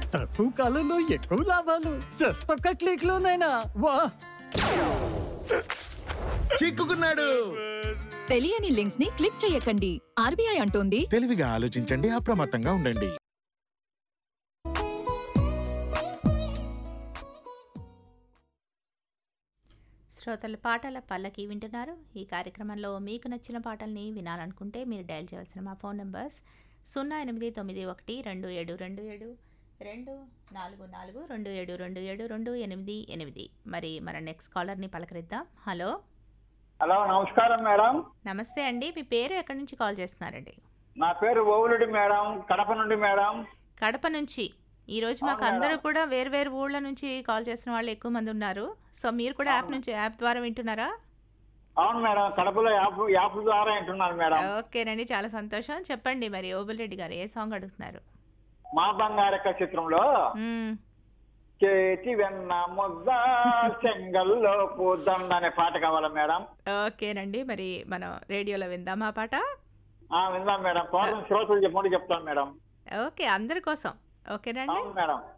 తక్కువ కాలంలో ఎక్కువ లాభాలు జస్ట్ ఒక్క క్లిక్ లోనైనా వా చిక్కుకున్నాడు తెలియని లింక్స్ ని క్లిక్ చేయకండి ఆర్బీఐ అంటోంది తెలివిగా ఆలోచించండి అప్రమత్తంగా ఉండండి శ్రోతల పాటల పల్లకి వింటున్నారు ఈ కార్యక్రమంలో మీకు నచ్చిన పాటల్ని వినాలనుకుంటే మీరు డయల్ చేయాల్సిన మా ఫోన్ నంబర్స్ సున్నా ఎనిమిది తొమ్మిది ఒకటి రెండు ఏడు రెండు ఏడు రెండు నాలుగు నాలుగు రెండు ఏడు రెండు ఏడు రెండు ఎనిమిది ఎనిమిది మరి మన నెక్స్ట్ కాలర్ని పలకరిద్దాం హలో హలో నమస్కారం మేడం నమస్తే అండి మీ పేరు ఎక్కడి నుంచి కాల్ చేస్తున్నారండి నా పేరు ఓవులుడి మేడం కడప నుండి మేడం కడప నుంచి ఈరోజు మాకు అవును అందరూ మేడం. కూడా వేరు వేరు ఊళ్ళ నుంచి కాల్ చేసిన వాళ్ళు ఎక్కువ మంది ఉన్నారు సో మీరు కూడా యాప్ నుంచి యాప్ ద్వారా వింటున్నారా అవును మేడం కడపలో యాప్ యాప్ ద్వారా వింటున్నాను మేడం ఓకేనండి చాలా సంతోషం చెప్పండి మరి ఓబుల్ రెడ్డి గారు ఏ సాంగ్ అడుగుతున్నారు మా బంగారక్క చిత్రంలో మ్మ్. చేతి వెన్న ముద్ద చెంగల్లో పూద్దండ అనే పాట కావాలా మేడం ఓకేనండి మరి మనం రేడియోలో విందాం ఆ పాట ఆ విందాం మేడం కోసం శ్రోతలు చెప్పండి చెప్తాను మేడం ఓకే అందరి కోసం ఓకేనండి అవును మేడం